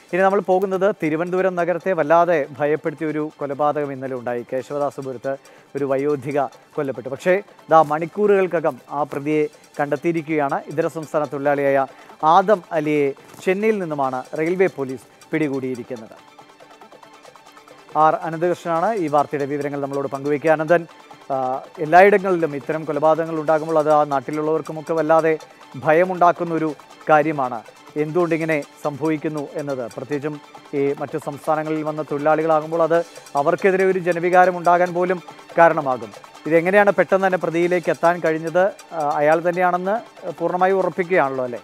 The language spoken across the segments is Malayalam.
ഇനി നമ്മൾ പോകുന്നത് തിരുവനന്തപുരം നഗരത്തെ വല്ലാതെ ഭയപ്പെടുത്തിയ ഒരു കൊലപാതകം ഇന്നലെ ഉണ്ടായി കേശവദാസപുരത്ത് ഒരു വയോധിക കൊല്ലപ്പെട്ടു പക്ഷേ ദാ മണിക്കൂറുകൾക്കകം ആ പ്രതിയെ കണ്ടെത്തിയിരിക്കുകയാണ് ഇതര സംസ്ഥാന തൊഴിലാളിയായ ആദം അലിയെ ചെന്നൈയിൽ നിന്നുമാണ് റെയിൽവേ പോലീസ് പിടികൂടിയിരിക്കുന്നത് ആർ അനന്തകൃഷ്ണനാണ് ഈ വാർത്തയുടെ വിവരങ്ങൾ നമ്മളോട് പങ്കുവയ്ക്കുക അനന്തൻ ആ, എല്ലായിടങ്ങളിലും ഇത്തരം കൊലപാതകങ്ങൾ ഉണ്ടാകുമ്പോൾ അത് ആ നാട്ടിലുള്ളവർക്കുമൊക്കെ വല്ലാതെ ഭയമുണ്ടാക്കുന്ന ഒരു കാര്യമാണ് എന്തുകൊണ്ടിങ്ങനെ സംഭവിക്കുന്നു എന്നത് പ്രത്യേകിച്ചും ഈ മറ്റു സംസ്ഥാനങ്ങളിൽ വന്ന തൊഴിലാളികളാകുമ്പോൾ അത് അവർക്കെതിരെ ഒരു ജനവികാരം ഉണ്ടാകാൻ പോലും കാരണമാകും ഇതെങ്ങനെയാണ് പെട്ടെന്ന് തന്നെ പ്രതിയിലേക്ക് എത്താൻ കഴിഞ്ഞത് ആ, അയാൾ തന്നെയാണെന്ന് പൂർണ്ണമായി ഉറപ്പിക്കുകയാണല്ലോ അല്ലേ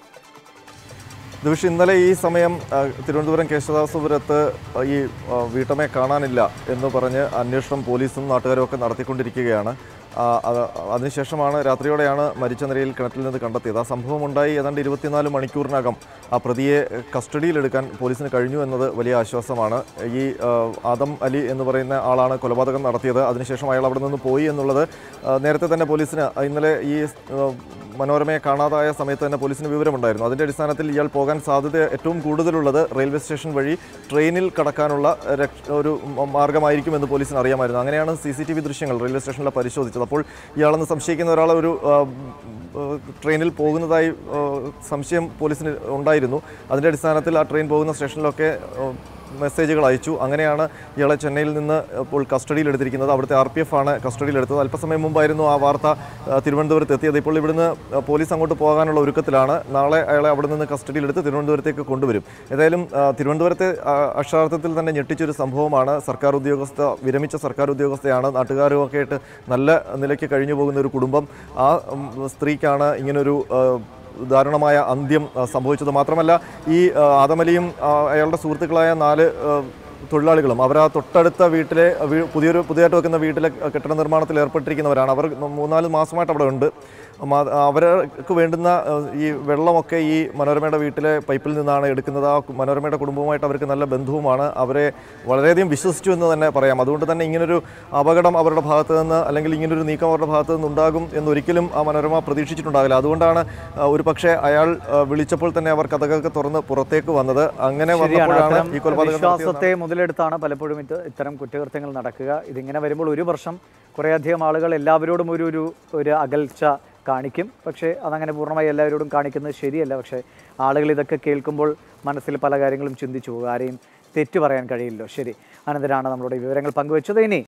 ദിവിഷ് ഇന്നലെ ഈ സമയം ആ, തിരുവനന്തപുരം കേശവദാസപുരത്ത് ഈ ആ, വീട്ടമ്മയെ കാണാനില്ല എന്ന് പറഞ്ഞ് അന്വേഷണം പോലീസും നാട്ടുകാരും ഒക്കെ നടത്തിക്കൊണ്ടിരിക്കുകയാണ് ആ, അത് അതിനുശേഷമാണ് രാത്രിയോടെയാണ് മരിച്ച നിലയിൽ കിണറ്റിൽ നിന്ന് കണ്ടെത്തിയത് ആ സംഭവം ഉണ്ടായി ഏതാണ്ട് ഇരുപത്തിനാല് മണിക്കൂറിനകം ആ പ്രതിയെ കസ്റ്റഡിയിലെടുക്കാൻ പോലീസിന് കഴിഞ്ഞു എന്നത് വലിയ ആശ്വാസമാണ് ഈ ആ, ആദം അലി എന്ന് പറയുന്ന ആളാണ് കൊലപാതകം നടത്തിയത് അതിനുശേഷം അയാൾ അവിടെ നിന്ന് പോയി എന്നുള്ളത് ആ, നേരത്തെ തന്നെ പോലീസിന് ഇന്നലെ ഈ ആ, മനോരമയെ കാണാതായ സമയത്ത് തന്നെ പോലീസിന് വിവരമുണ്ടായിരുന്നു അതിൻ്റെ അടിസ്ഥാനത്തിൽ ഇയാൾ പോകാൻ സാധ്യത ഏറ്റവും കൂടുതലുള്ളത് റെയിൽവേ സ്റ്റേഷൻ വഴി ട്രെയിനിൽ കടക്കാനുള്ള രക്ഷ- ഒരു മ- മാർഗമായിരിക്കുമെന്ന് പോലീസിന് അറിയാമായിരുന്നു അങ്ങനെയാണ് സി സി ടി വി ദൃശ്യങ്ങൾ റെയിൽവേ സ്റ്റേഷനിൽ പരിശോധിച്ചത് അപ്പോൾ ഇയാളെന്ന് സംശയിക്കുന്ന ഒരാൾ ഒരു ആ, ആ, ട്രെയിനിൽ പോകുന്നതായി ആ, സംശയം പോലീസിന് ഉണ്ടായിരുന്നു അതിൻ്റെ അടിസ്ഥാനത്തിൽ ആ ട്രെയിൻ പോകുന്ന സ്റ്റേഷനിലൊക്കെ ആ, മെസ്സേജുകൾ അയച്ചു അങ്ങനെയാണ് ഇയാളെ ചെന്നൈയിൽ നിന്ന് ഇപ്പോൾ കസ്റ്റഡിയിൽ എടുത്തിരിക്കുന്നത് അവിടുത്തെ ആർ പി എഫ് ആണ് കസ്റ്റഡിയിൽ എടുത്തത് അല്പസമയം മുമ്പായിരുന്നു ആ വാർത്ത ആ, തിരുവനന്തപുരത്ത് എത്തിയത് ഇപ്പോൾ ഇവിടുന്ന് ആ, പോലീസ് അങ്ങോട്ട് പോകാനുള്ള ഒരുക്കത്തിലാണ് നാളെ അയാളെ അവിടെ നിന്ന് കസ്റ്റഡിയിൽ എടുത്ത് തിരുവനന്തപുരത്തേക്ക് കൊണ്ടുവരും ഏതായാലും ആ, തിരുവനന്തപുരത്തെ ആ, അക്ഷരാർത്ഥത്തിൽ തന്നെ ഞെട്ടിച്ചൊരു സംഭവമാണ് സർക്കാർ ഉദ്യോഗസ്ഥ വിരമിച്ച സർക്കാർ ഉദ്യോഗസ്ഥയാണ് നാട്ടുകാരും ഒക്കെ ആയിട്ട് നല്ല നിലയ്ക്ക് കഴിഞ്ഞു പോകുന്ന ഒരു കുടുംബം ആ ഉം, സ്ത്രീക്കാണ് ഇങ്ങനൊരു ആ, ദാരുണമായ അന്ത്യം ആ, സംഭവിച്ചത് മാത്രമല്ല ഈ ആ, ആദമലിയും ആ, അയാളുടെ സുഹൃത്തുക്കളായ നാല് ആ, തൊഴിലാളികളും അവർ ആ തൊട്ടടുത്ത വീട്ടിലെ വീ- പുതിയൊരു പുതിയതായിട്ട് വെക്കുന്ന വീട്ടിലെ കെട്ടിട നിർമ്മാണത്തിൽ ഏർപ്പെട്ടിരിക്കുന്നവരാണ് അവർ മൂന്നാല് മാസമായിട്ട് അവിടെ ഉണ്ട് മ- അവർക്ക് വേണ്ടുന്ന ആ, ഈ വെള്ളമൊക്കെ ഈ മനോരമയുടെ വീട്ടിലെ പൈപ്പിൽ നിന്നാണ് എടുക്കുന്നത് ആ മനോരമയുടെ കുടുംബവുമായിട്ട് അവർക്ക് നല്ല ബന്ധവുമാണ് അവരെ വളരെയധികം വിശ്വസിച്ചു എന്ന് തന്നെ പറയാം അതുകൊണ്ട് തന്നെ ഇങ്ങനൊരു അപകടം അവരുടെ ഭാഗത്ത് നിന്ന് അല്ലെങ്കിൽ ഇങ്ങനൊരു നീക്കം അവരുടെ ഭാഗത്ത് നിന്ന് ഉണ്ടാകും എന്നൊരിക്കലും ആ മനോരമ പ്രതീക്ഷിച്ചിട്ടുണ്ടാകില്ല അതുകൊണ്ടാണ് ആ, ഒരു പക്ഷേ അയാൾ ആ, വിളിച്ചപ്പോൾ തന്നെ അവർ കഥകളൊക്കെ തുറന്ന് പുറത്തേക്ക് വന്നത് അങ്ങനെ ശരിയാണ് വന്നപ്പോഴാണ് അത്തരം ഈ കൊലപാതകം നടത്തിയതെന്നാണ് വിശ്വാസത്തെ മുതലെടുത്താണ് പലപ്പോഴും ഇത് ഇത്തരം കുറ്റകൃത്യങ്ങൾ നടക്കുക ഇതിങ്ങനെ വരുമ്പോൾ ഒരു വർഷം കുറേയധികം ആളുകൾ എല്ലാവരോടും ഒരു ഒരു ഒരു അകൽച്ച കാണിക്കും പക്ഷേ അതങ്ങനെ പൂർണ്ണമായി എല്ലാവരോടും കാണിക്കുന്നത് ശരിയല്ല പക്ഷേ ആളുകൾ ഇതൊക്കെ കേൾക്കുമ്പോൾ മനസ്സിൽ പല കാര്യങ്ങളും ചിന്തിച്ചു പോകും ആരെയും തെറ്റു പറയാൻ കഴിയില്ലല്ലോ ശരി അനന്തരാണ് നമ്മളോട് ഈ വിവരങ്ങൾ പങ്കുവച്ചത് ഇനി